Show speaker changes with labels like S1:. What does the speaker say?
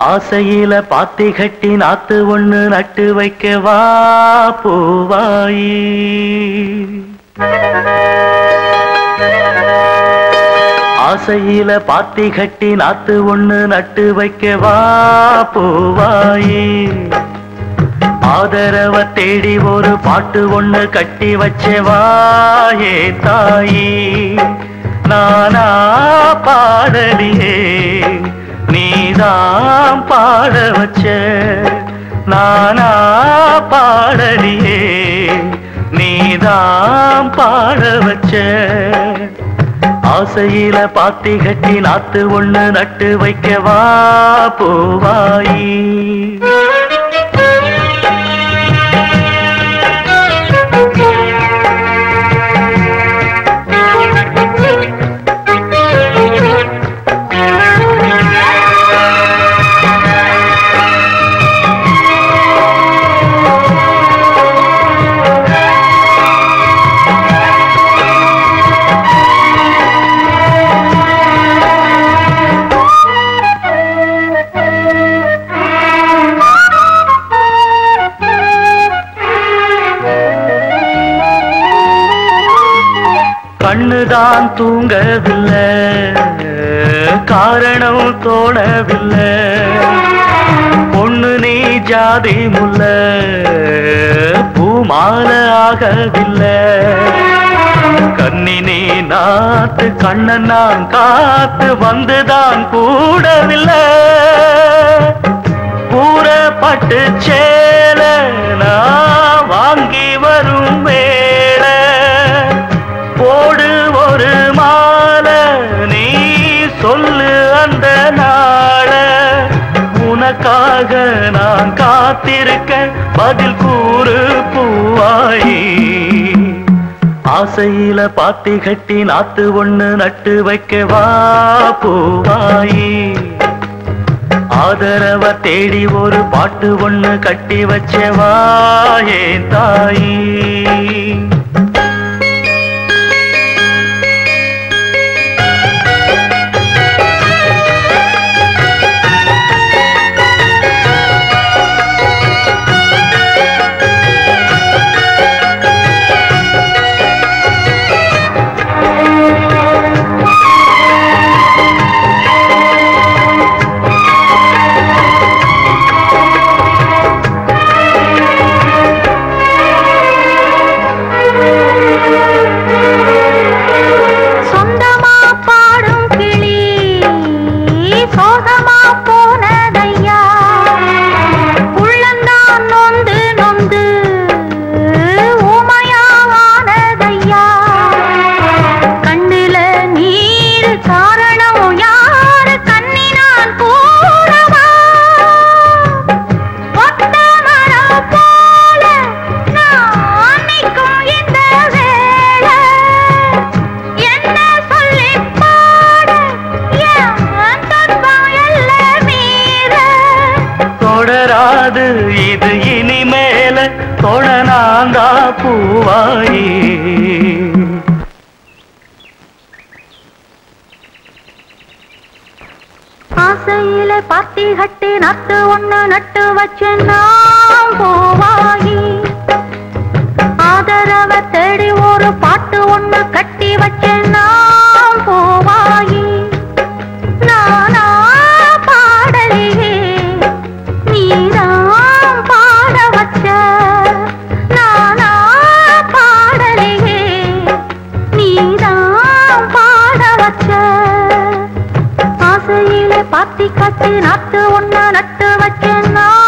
S1: ஆசையில பாத்தி கட்டி நாத்து ஒண்ணு நட்டு வைக்க வா பூவாயி ஆசையில பாத்தி கட்டி நாத்து ஒண்ணு நட்டு வைக்க வா பூவாயி ஆதரவ தேடி ஒரு பாட்டு ஒண்ணு கட்டி வச்சவா ஏ தாயி நானா பாடலியே நீதான் பாட வச்ச நானா பாடலியே நீதான் பாட வச்ச ஆசையில பாத்தி கட்டி நாத்து ஒண்ணு நட்டு வைக்கவா பூவாயி கண்ணுதான் தூங்கவில்லை காரணம் தோணவில்லை பொண்ணு நீ ஜாதி முல்ல பூமால ஆகவில்லை கண்ணினி நாத்து கண்ணன் நான் காத்து வந்துதான் கூடவில்லை கூறப்பட்டு சேல நான் வாங்கி வரும் வேளை போடு ஒரு மாலை நீ சொல்லு அந்த நாள உனக்காக நான் காத்திருக்க பதில் கூறு பூவாயி ஆசையில பாத்தி கட்டி நாத்து ஒண்ணு நட்டு வைக்க வா பூவாயி ஆதரவ தேடி ஒரு பாட்டு ஒண்ணு கட்டி வச்சவா ஏன் தாயி
S2: சொந்தமா பாடும் கிளி சோகமா போனதையா உள்ளந்தான் நொந்து நொந்து ஊமையாவானதையா கண்ணுல நீர் காரணம் யாரு கண்ணினான் கூறவா ஒத்த மரம் போல நான் நிற்கும் இந்த வேளை என்ன சொல்லி பாட என் துன்பம் எல்லாம் மீற
S1: தொடராது இது இனிமேல தொடனாந்தா பூவாயி
S2: ஆசையில பாத்தி கட்டி நட்டு ஒண்ணு நட்டு வச்சு நாம் போவாயி ஆதரவ தேடி ஒரு பாட்டு ஒண்ணு கட்டி வச்சு நாம் போவாயி நானா பாடலியே நீதான் பாட வச்ச நானா பாடலியே நீதான் பாட வச்ச ஆசையிலே பாத்தி கட்டி நாட்டு ஒண்ணு நட்டு வச்சேன்னா